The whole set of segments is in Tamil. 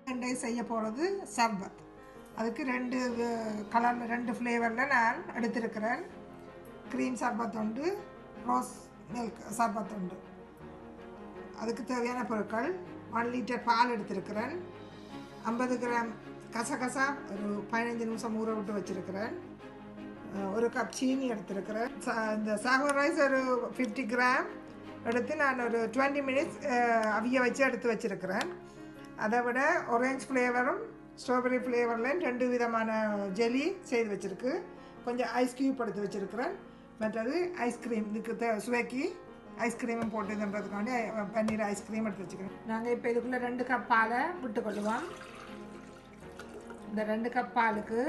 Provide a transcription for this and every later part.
ரெண்டே செய்ய போகிறது சர்பத் அதுக்கு ரெண்டு கலரில் ரெண்டு ஃப்ளேவரில் நான் எடுத்திருக்கிறேன் க்ரீம் சர்பத் உண்டு ரோஸ் மில்க் சர்பத் உண்டு அதுக்கு தேவையான பொருட்கள் ஒன் லிட்டர் பால் எடுத்திருக்கிறேன் ஐம்பது கிராம் கசகசா ஒரு பதினஞ்சு நிமிஷம் ஊற விட்டு வச்சுருக்கிறேன் ஒரு கப் சீனி எடுத்திருக்கிறேன் ச- இந்த சாகோ ரைஸ் ஒரு ஃபிஃப்டி கிராம் எடுத்து நான் ஒரு டுவெண்ட்டி மினிட்ஸ் அவிய வச்சு எடுத்து வச்சுருக்கிறேன் அதை விட orange ஃப்ளேவரும் ஸ்ட்ராபெரி ஃப்ளேவர்லையும் ரெண்டு விதமான ஜெலி செய்து வச்சுருக்கு கொஞ்சம் ஐஸ் க்யூப் எடுத்து வச்சுருக்கிறேன் மற்றது ஐஸ்கிரீம் இதுக்கு தே சுவைக்கு ஐஸ்கிரீமும் போட்டு இதுன்றதுக்காண்டி அஹ், பன்னீர் ஐஸ்கிரீம் எடுத்து வச்சுக்கிறேன் நாங்கள் இப்போ இதுக்குள்ளே ரெண்டு கப் பாலை விட்டுக்கொள்ளுவோம் இந்த ரெண்டு கப் பாலுக்கு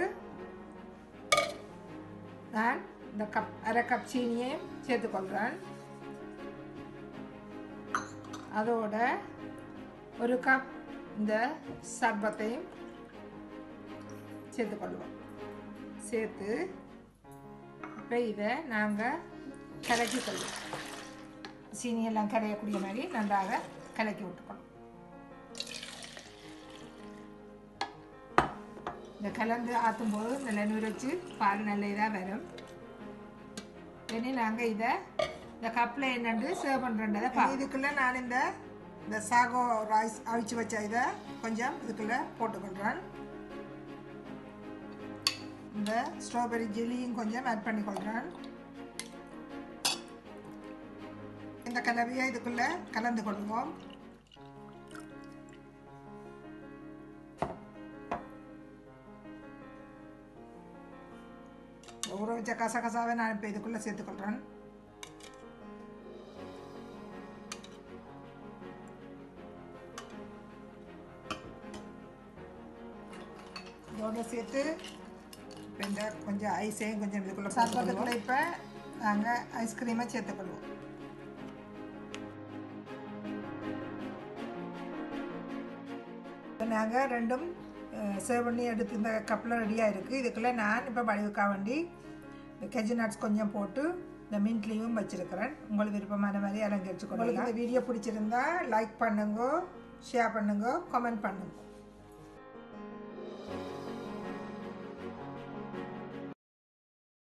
நான் இந்த கப் அரை கப் சீனியை சேர்த்துக்கொள்கிறேன் அதோட ஒரு கப் இந்த சர்பத்தையும் சேர்த்துக்கொள்வோம் சேர்த்து இப்போ இதை நாங்கள் கலக்கி கொள்வோம் சீனியெல்லாம் கரையக்கூடிய மாதிரி நன்றாக கலக்கி விட்டுக்கணும் இந்த கலந்து ஆற்றும்போது நல்ல நுரைச்சி பால் நல்ல இதாக வரும் இனி நாங்கள் இதை இந்த கப்பில் என்னென்று சர்வ் பண்ணுறதை பா இதுக்குள்ளே நான் இந்த இந்த சாகோ ரைஸ் அவிச்சு வச்ச இதை கொஞ்சம் இதுக்குள்ளே போட்டுக்கொள்கிறேன் இந்த ஸ்ட்ராபெரி ஜெல்லியும் கொஞ்சம் ஆட் பண்ணிக்கொள்கிறேன் இந்த கலவையை இதுக்குள்ளே கலந்து கொள்வோம் ஊற வச்ச கசகசாவை நான் இப்போ இதுக்குள்ளே சேர்த்துக்கொள்கிறேன் இதோட சேர்த்து இப்போ இந்த கொஞ்சம் ஐஸையும் கொஞ்சம் இதுக்குள்ளே சர்பத்துக்குள்ளே இப்போ நாங்கள் ஐஸ்கிரீமை சேர்த்துக்கொள்வோம் நாங்கள் ரெண்டும் சர்வ் பண்ணி எடுத்து இந்த கப்பில் ரெடியாக இருக்குது இதுக்குள்ளே நான் இப்போ வடிவுக்கா வேண்டி இந்த கெஜி நட்ஸ் கொஞ்சம் போட்டு இந்த மின்ட் லீவும் வச்சுருக்கிறேன் உங்களுக்கு விருப்பமான மாதிரி அலங்கரிச்சு உங்களுக்கு இந்த வீடியோ பிடிச்சிருந்தா லைக் பண்ணுங்க ஷேர் பண்ணுங்க கமெண்ட் பண்ணுங்க